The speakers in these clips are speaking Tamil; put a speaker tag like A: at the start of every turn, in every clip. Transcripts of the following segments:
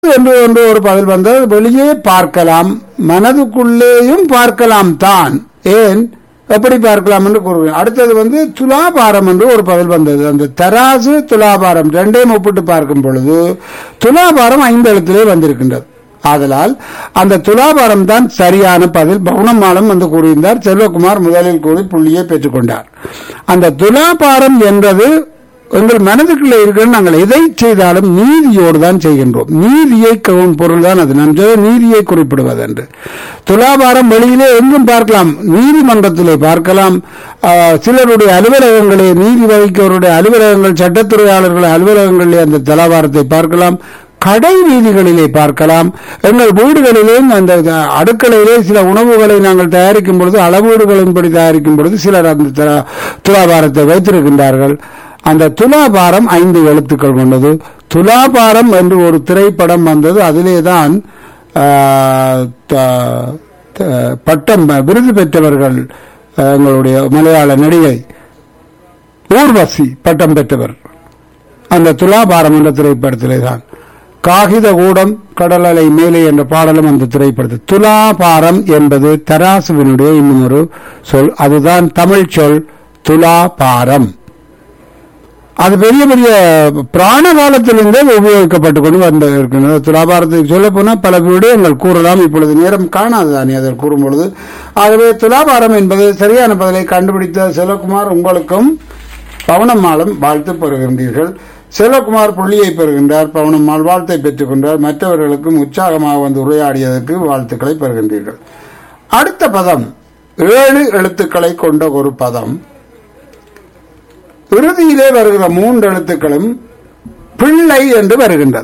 A: என்று என்று ஒரு பதில் வந்தது வெளியே பார்க்கலாம் மனதுக்குள்ளேயும் பார்க்கலாம் தான் ஏன் எப்படி பார்க்கலாம் என்று கூறுவேன் அடுத்தது வந்து துலாபாரம் என்று ஒரு பதில் வந்தது அந்த தராசு துலாபாரம் ரெண்டையும் ஒப்பிட்டு பார்க்கும் பொழுது துலாபாரம் ஐந்து எழுத்திலே வந்திருக்கின்றது ஆதலால் அந்த துலாபாரம் தான் சரியான பதில் பவுனம்மாளும் வந்து கூறியிருந்தார் செல்வகுமார் முதலில் கூறி புள்ளியை பெற்றுக்கொண்டார் அந்த துலாபாரம் என்றது எங்கள் மனதுக்குள்ளே இருக்கிற நாங்கள் எதை செய்தாலும் நீதியோடு தான் செய்கின்றோம் நீதியை கவும் பொருள் தான் அது நான் சொல்ல நீதியை குறிப்பிடுவது என்று துலாபாரம் வெளியிலே எங்கும் பார்க்கலாம் நீதிமன்றத்திலே பார்க்கலாம் ஆஹ், சிலருடைய அலுவலகங்களே நீதி வகிக்கவருடைய அலுவலகங்கள் சட்டத்துறையாளர்கள் அலுவலகங்களிலே அந்த துலாபாரத்தை பார்க்கலாம் கடை வீதிகளிலே பார்க்கலாம் எங்கள் வீடுகளிலேயும் அந்த அடுக்கலையிலே சில உணவுகளை நாங்கள் தயாரிக்கும் பொழுது அளவீடுகளின்படி தயாரிக்கும் பொழுது சிலர் அந்த துலா- துலாபாரத்தை வைத்திருக்கின்றார்கள் அந்த துலாபாரம் ஐந்து எழுத்துக்கள் கொண்டது துலாபாரம் என்று ஒரு திரைப்படம் வந்தது அதிலே தான் பட்டம் விருது பெற்றவர்கள் ஆஹ், எங்களுடைய மலையாள நடிகை ஊர்வசி பட்டம் பெற்றவர் அந்த துலாபாரம் என்ற திரைப்படத்திலே தான் காகித கூடம் கடல் அலை மேலே என்ற பாடலும் அந்த திரைப்படத்தில் துலாபாரம் என்பது தராசுவினுடைய இன்னும் ஒரு சொல் அதுதான் தமிழ் சொல் துலாபாரம் அது பெரிய பெரிய பிராண காலத்திலிருந்தே உபயோகிக்கப்பட்டுக் கொண்டு வந்து இருக்கின்றது துலாபாரத்துக்கு சொல்ல போனால் பல விடயங்கள் கூறலாம் இப்பொழுது நேரம் காணாதுதானே அதை கூறும் பொழுது ஆகவே துலாபாரம் என்பது சரியான பதிலை கண்டுபிடித்த செல்வகுமார் உங்களுக்கும் பவனம்மாளும் வாழ்த்து பெறுகின்றீர்கள் செல்வகுமார் புள்ளியை பெறுகின்றார் பவனம்மாள் வாழ்த்தை பெற்றுக் கொண்டார் மற்றவர்களுக்கும் உற்சாகமாக வந்து உரையாடியதற்கு வாழ்த்துக்களை பெறுகின்றீர்கள் அடுத்த பதம் ஏழு எழுத்துக்களை கொண்ட ஒரு பதம் இறுதியிலே வருகிற மூன்று எழுத்துக்களும் பிள்ளை என்று வருகின்றது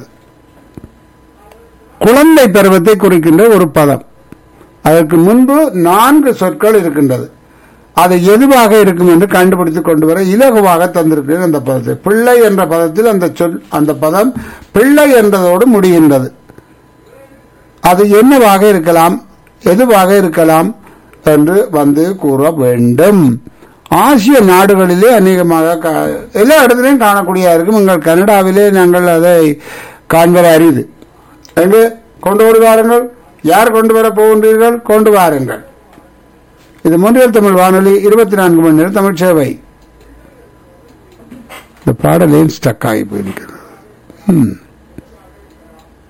A: குழந்தை பருவத்தை குறிக்கின்ற ஒரு பதம் அதற்கு முன்பு நான்கு சொற்கள் இருக்கின்றது அது எதுவாக இருக்கும் என்று கண்டுபிடித்துக் கொண்டு வர இலகுவாக தந்திருக்கிறது அந்த பதத்தை பிள்ளை என்ற பதத்தில் அந்த சொல் அந்த பதம் பிள்ளை என்றதோடு முடிகின்றது அது என்னவாக இருக்கலாம் எதுவாக இருக்கலாம் என்று வந்து கூற வேண்டும் ஆசிய நாடுகளிலே அநேகமாக கா- எல்லா இடத்திலையும் காணக்கூடிய இருக்கும் எங்கள் கனடாவிலே நாங்கள் அதை காண்பது அரிது எங்கு கொண்டு வருவாருங்கள் யார் கொண்டு வர போகின்றீர்கள் கொண்டு வாருங்கள் இது மொன்றியல் தமிழ் வானொலி இருபத்தி நான்கு மணி நேரம் தமிழ் சேவை இந்த பாடலே ஸ்டக் ஆகி போயிருக்கிறது ம்